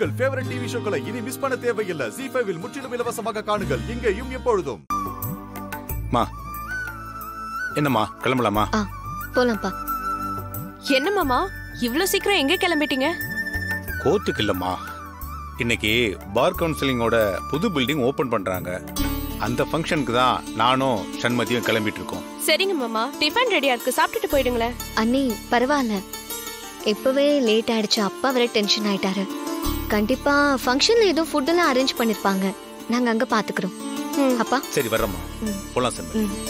உங்கள் favourite TV ஷோக்களை இனி miss பண்ண தேவையில்லை ஜி ஃபைவில் முற்றிலும் இலவசமாக காணுங்கள் இங்கேயும் எப்பொழுதும் மா என்னம்மா கிளம்பலாமா ஆ போலாம்ப்பா என்ன மாமா இவ்ளோ சீக்கிரம் எங்க கிளம்பிட்டீங்க கோர்ட்டுக்கு இல்லம்மா இன்னைக்கு பார் கவுன்சிலிங்கோட புது பில்டிங் ஓபன் பண்றாங்க அந்த ஃபங்க்ஷனுக்கு தான் நானும் சண்மதியும் கிளம்பிட்டு இருக்கோம் சரிங்க மாமா டிஃபன் ரெடியா இருக்கு சாப்பிட்டுட்டு போயிடுங்களேன் அண்ணி பரவாயில்ல இப்பவே லேட் ஆயிடுச்சு அப்பா வர டென்ஷன் ஆயிட்டாரு கண்டிப்பா ஃபங்க்ஷன்ல ஏதோ ஃபுட் எல்லாம் அரேஞ்ச் பண்ணிருப்பாங்க நாங்க அங்க பாத்துக்கிறோம் ம். அப்பா சரி வர்றம்மா ம். போலாம் சண்மதி ம்.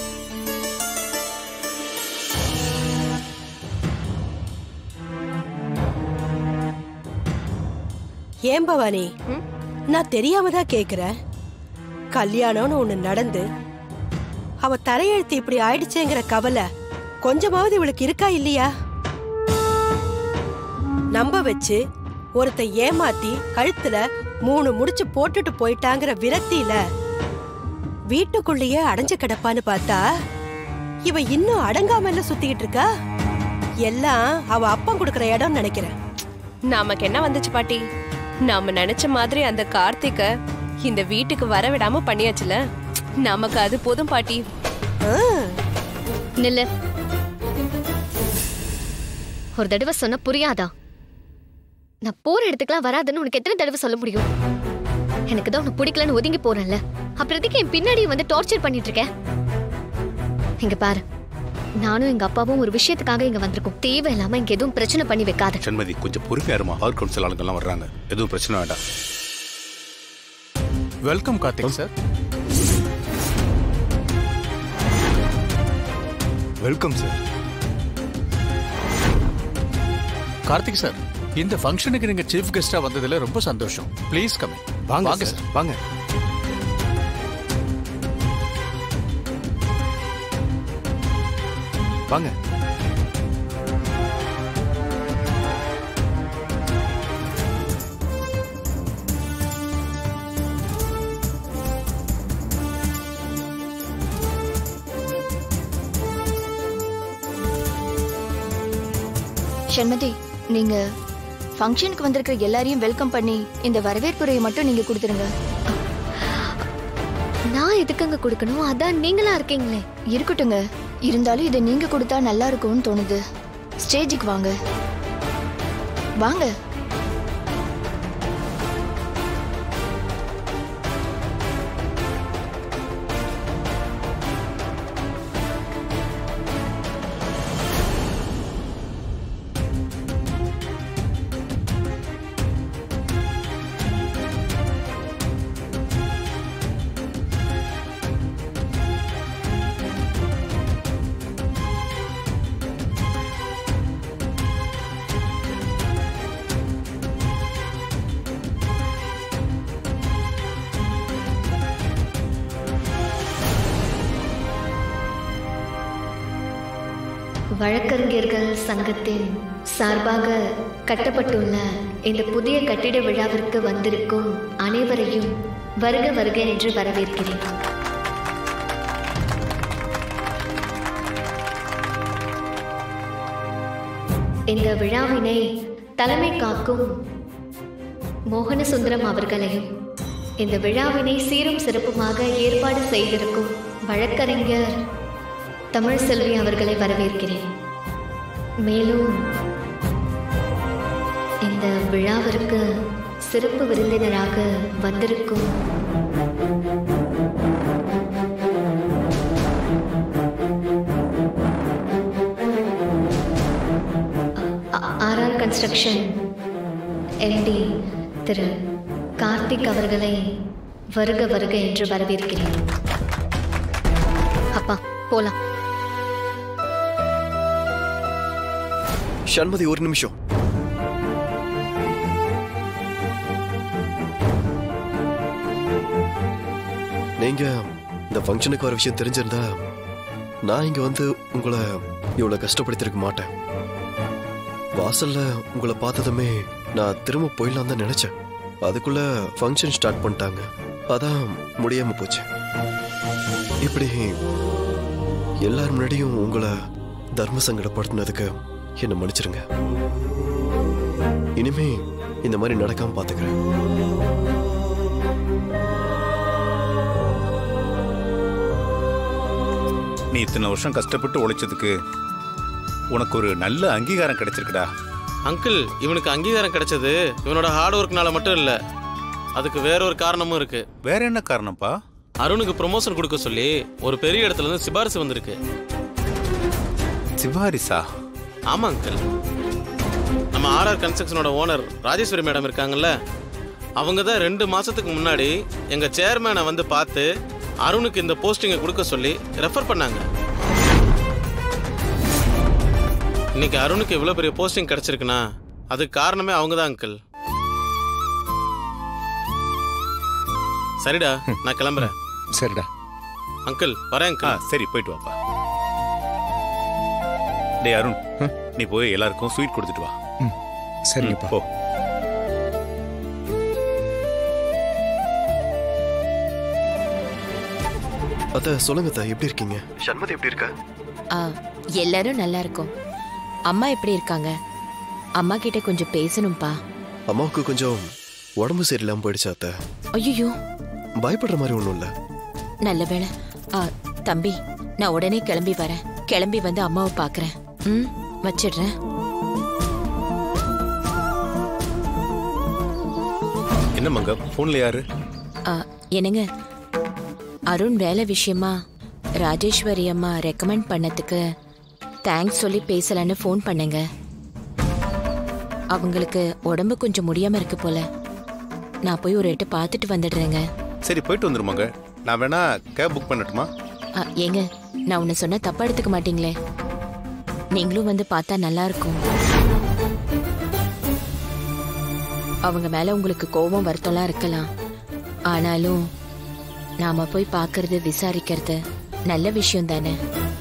ஏன் பவானி ம்? நான் தெரியாம தான் கேக்குறேன் கல்யாணம்னு ஒண்ணு நடந்து அவ தலையெழுத்து இப்படி ஆயிடுச்சேங்கிற கவலை கொஞ்சமாவது இவளுக்கு இருக்கா இல்லையா நம்ப வச்சு ஒருத்த ஏமாத்தி கழுத்துல மூணு முடிச்சு போட்டுட்டு போயிட்டாங்கிற விரக்தியில வீட்டுக்குள்ளேயே அடைஞ்சு கிடப்பான்னு பார்த்தா இவ இன்னும் அடங்காமல சுத்திக்கிட்டு இருக்கா எல்லாம் அவ அப்பன் கொடுக்கற இடம் நினைக்கிறேன் நமக்கு என்ன வந்துச்சு பாட்டி நாம நினைச்ச மாதிரி அந்த கார்த்திக்க இந்த வீட்டுக்கு வர விடாம பண்ணியாச்சுல நமக்கு அது போதும் பாட்டி ஆ. நில்லு ஒரு தடவை சொன்னா புரியாதா நான் போற இடத்துக்குலாம் வராதுன்னு உனக்கு எத்தனை தடவை சொல்ல முடியும் எனக்கு தான் உனக்கு பிடிக்கலன்னு ஒதுங்கி போறேன்ல அப்புறம் எதுக்கு என் பின்னாடி வந்து டார்ச்சர் பண்ணிட்டு இருக்க இங்க பாரு நானும் எங்க அப்பாவும் ஒரு விஷயத்துக்காக இங்க வந்திருக்கோம் தேவையில்லாம இங்க எதுவும் பிரச்சனை பண்ணி வைக்காத சண்மதி கொஞ்சம் பொறுமையா இருமா பார் கவுன்சில் ஆளுங்கெல்லாம் வர்றாங்க எதுவும் பிரச்சனை வேண்டாம் welcome Karthik sir welcome sir Karthik sir இந்த ஃபங்க்ஷனுக்கு நீங்க சீஃப் கெஸ்டா வந்ததுல ரொம்ப சந்தோஷம் ப்ளீஸ் கம் வாங்க வாங்க சார் சார் வாங்க வாங்க ஷண்மதி நீங்க ஃபங்க்ஷனுக்கு வந்திருக்கிற எல்லாரையும் வெல்கம் பண்ணி இந்த வரவேற்புரையை மட்டும் நீங்க கொடுத்துருங்க நான் எதுக்குங்க கொடுக்கணும் அதான் நீங்களா இருக்கீங்களே இருக்கட்டுங்க இருந்தாலும் இதை நீங்க கொடுத்தா நல்லா இருக்கும்னு தோணுது ஸ்டேஜுக்கு வாங்க வாங்க வழக்கறிஞர்கள் சங்கத்தின் சார்பாக கட்டப்பட்டுள்ள இந்த புதிய கட்டிட விழாவிற்கு வந்திருக்கும் அனைவரையும் வருக வருக என்று வரவேற்கிறேன் இந்த விழாவினை தலைமை காக்கும் மோகனசுந்தரம் அவர்களையும் இந்த விழாவினை சீரும் சிறப்புமாக ஏற்பாடு செய்திருக்கும் வழக்கறிஞர் தமிழ் செல்வி அவர்களை வரவேற்கிறேன் மேலும் இந்த விழாவிற்கு சிறப்பு விருந்தினராக வந்திருக்கும் ஆர்ஆர் கன்ஸ்ட்ரக்ஷன் எம்டி திரு கார்த்திக் அவர்களை வருக வருக என்று வரவேற்கிறேன் அப்பா போலாம் சண்மதி ஒரு நிமிஷம் நீங்க இந்த ஃபங்க்ஷனுக்கு வர விஷயம் தெரிஞ்சிருந்தா நான் இங்க வந்து உங்களை இவ்வளவு கஷ்டப்படுத்திருக்க மாட்டேன் வாசல்ல உங்களை பார்த்ததுமே நான் திரும்ப போயிடலாம் தான் நினைச்சேன் அதுக்குள்ள ஃபங்க்ஷன் ஸ்டார்ட் பண்ணிட்டாங்க அதான் முடியாம போச்சு இப்படி எல்லார் முன்னாடியும் உங்களை தர்ம சங்கடப்படுத்தினதுக்கு என்ன மன்னிச்சிருங்க இனிமே இந்த மாதிரி நடக்காம பாத்துக்கிறேன் நீ இத்தனை வருஷம் கஷ்டப்பட்டு உழைச்சதுக்கு உனக்கு ஒரு நல்ல அங்கீகாரம் கிடைச்சிருக்குடா அங்கிள் இவனுக்கு அங்கீகாரம் கிடைச்சது இவனோட ஹார்ட் ஒர்க்னால மட்டும் இல்ல அதுக்கு வேற ஒரு காரணமும் இருக்கு வேற என்ன காரணம்ப்பா அருணுக்கு ப்ரொமோஷன் கொடுக்க சொல்லி ஒரு பெரிய இடத்துல இருந்து சிபாரிசு வந்திருக்கு சிவாரிசா ஆமா அங்கிள் நம்ம ஆர்ஆர் கன்ஸ்ட்ரக்ஷனோட ஓனர் ராஜேஸ்வரி மேடம் இருக்காங்கல்ல அவங்க தான் ரெண்டு மாசத்துக்கு முன்னாடி எங்க சேர்மேனை வந்து பார்த்து அருணுக்கு இந்த போஸ்டிங்கை கொடுக்க சொல்லி ரெஃபர் பண்ணாங்க இன்னைக்கு அருணுக்கு இவ்வளவு பெரிய போஸ்டிங் கிடைச்சிருக்குன்னா அதுக்கு காரணமே அவங்க தான் அங்கிள் சரிடா நான் கிளம்புறேன் சரிடா அங்கிள் வரேன் ஆ அங்கிள் சரி போயிட்டு வாப்பா டேய் அருண் நீ போய் எல்லாருக்கும் ஸ்வீட் கொடுத்துட்டு வா சரிங்கப்பா போ அத்த சொல்லுங்க அத்தை எப்படி இருக்கீங்க சண்மதி எப்படி இருக்கா ஆ எல்லாரும் நல்லா இருக்கும் அம்மா எப்படி இருக்காங்க அம்மா கிட்ட கொஞ்சம் பேசணும்பா அம்மாவுக்கு கொஞ்சம் உடம்பு சரியில்லாம போயிடுச்சு அத்தை ஐயோ பயப்படுற மாதிரி ஒன்றும் இல்லை நல்ல வேளை ஆ தம்பி நான் உடனே கிளம்பி வரேன் கிளம்பி வந்து அம்மாவை பார்க்கறேன் ம் வச்சிடுறேன் என்ன மங்க ஃபோன்ல யாரு ஆ, என்னங்க அருண் வேலை விஷயமா ராஜேஸ்வரி அம்மா ரெக்கமெண்ட் பண்ணதுக்கு தேங்க்ஸ் சொல்லி பேசலான்னு ஃபோன் பண்ணேங்க அவங்களுக்கு உடம்பு கொஞ்சம் முடியாம இருக்கு போல நான் போய் ஒரு எட்டு பார்த்துட்டு வந்துடுறேங்க சரி போயிட்டு வந்துருமாங்க நான் வேணா கேப் புக் பண்ணட்டுமா ஆ, ஏங்க நான் உன்னை சொன்ன தப்பா எடுத்துக்க மாட்டீங்களே நீங்களும் வந்து பார்த்தா நல்லா இருக்கும் அவங்க மேல உங்களுக்கு கோபம் வருத்தம்லாம் இருக்கலாம் ஆனாலும் நாம போய் பார்க்கறது விசாரிக்கிறது நல்ல விஷயம் தானே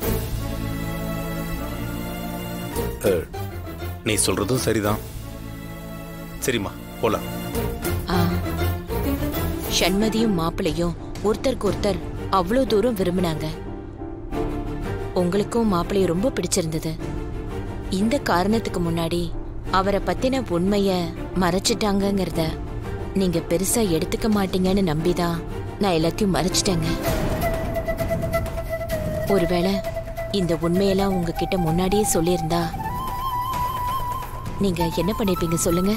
அஹ், நீ சொல்றதும் சரிதான் சரிம்மா போலாம் ஆ. சண்மதியும் மாப்பிள்ளையும் ஒருத்தருக்கு ஒருத்தர் அவ்வளோ தூரம் விரும்பினாங்க உங்களுக்கும் மாப்பிள்ளைய ரொம்ப பிடிச்சிருந்தது இந்த காரணத்துக்கு முன்னாடி அவரை பத்தின உண்மைய மறைச்சிட்டாங்கங்கிறத நீங்க பெருசா எடுத்துக்க மாட்டீங்கன்னு நம்பிதான் நான் எல்லாத்தையும் மறைச்சிட்டேங்க ஒருவேளை இந்த உண்மையெல்லாம் உங்ககிட்ட முன்னாடியே சொல்லியிருந்தா நீங்க என்ன பண்ணிருப்பீங்க சொல்லுங்க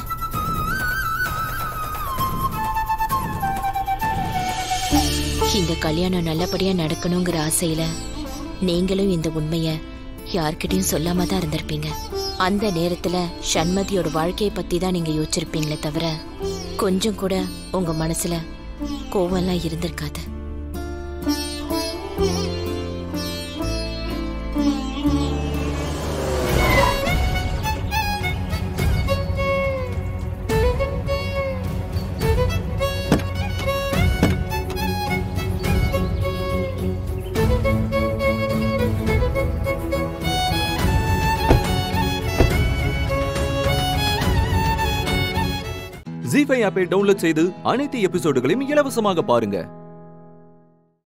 இந்த கல்யாணம் நல்லபடியா நடக்கணுங்கிற ஆசையில நீங்களும் இந்த உண்மைய யார்கிட்டயும் சொல்லாம தான் இருந்திருப்பீங்க அந்த நேரத்துல சண்மதியோட வாழ்க்கையை பத்தி தான் நீங்க யோசிச்சிருப்பீங்களே தவிர கொஞ்சம் கூட உங்க மனசுல கோவம்லாம் இருந்திருக்காது ஜி ஃபைவ் ஆப்பை டவுன்லோட் செய்து அனைத்து எபிசோடுகளையும் இலவசமாக பாருங்க